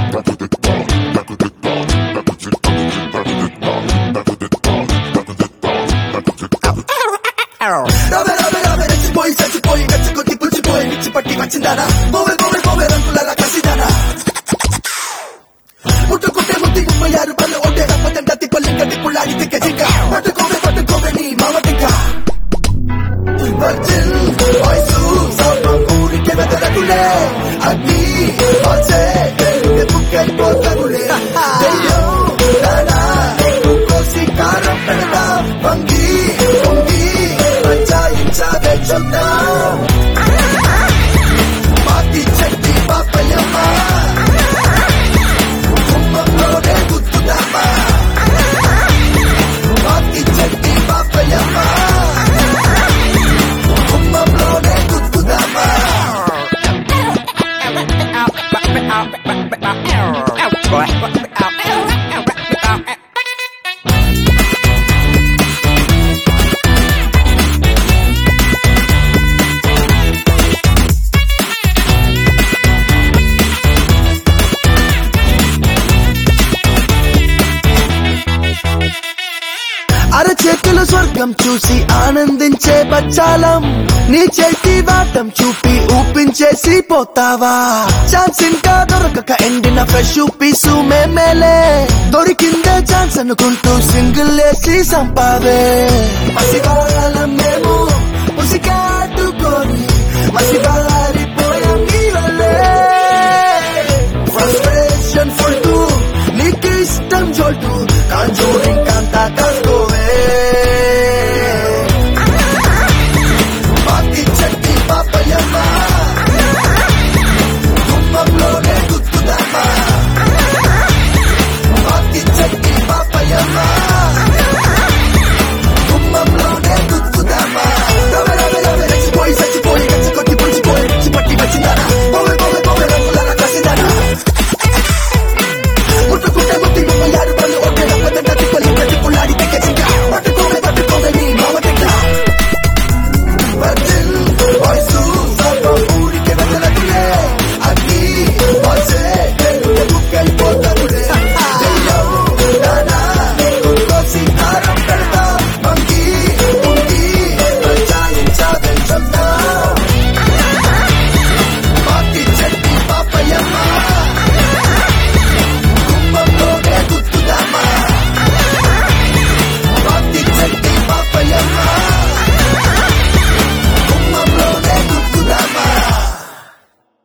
రావే రావే రావే రెచ్చిపోయి చచ్చిపోయి గచ్చకొద్ది పుచ్చిపోయి మిచ్చి పట్టి వచ్చిందానా పోవే పోవే పోవే రంగుల కసిదానా ముట్టుకుంటే ముద్ది ముప్పై ఆరు పళ్ళు ఒంటే రప్పదండ తిప్పల్లి గడ్డి పుల్లాడి తిక్క జింక పట్టుకోవే పట్టుకోవే నీ మామ టిక్క వర్జిన్ వయసు సర్వం ఊరికి వెదరకులే అగ్ని వచ్చే బుక్కైపోతగులే దెయ్యం రానా కోసి కారం పెడతా వంగి వంగి పంచాయించాదే చూద్దాం పాతి చెట్టి పాపయ్యమ్మ కుమ్మంలోనే గుర్తుదామా పాతి చెట్టి పాపయ్యమ్మ కుమ్మంలోనే గుర్తుదామా అరచేతిలో స్వర్గం చూసి ఆనందించే బచ్చాలం నీ చేతి వాటం చూపి ఊపించేసి పోతావా ఛాన్స్ ఇంకా దొరకక ఎండిన ఫ్రెష్ పీసు మేమేలే దొరికిందే ఛాన్స్ అనుకుంటూ సింగిల్ వేసి సంపావే మసివాళ్ళం మేము ముసికాటుకొని మసివాళ్ళ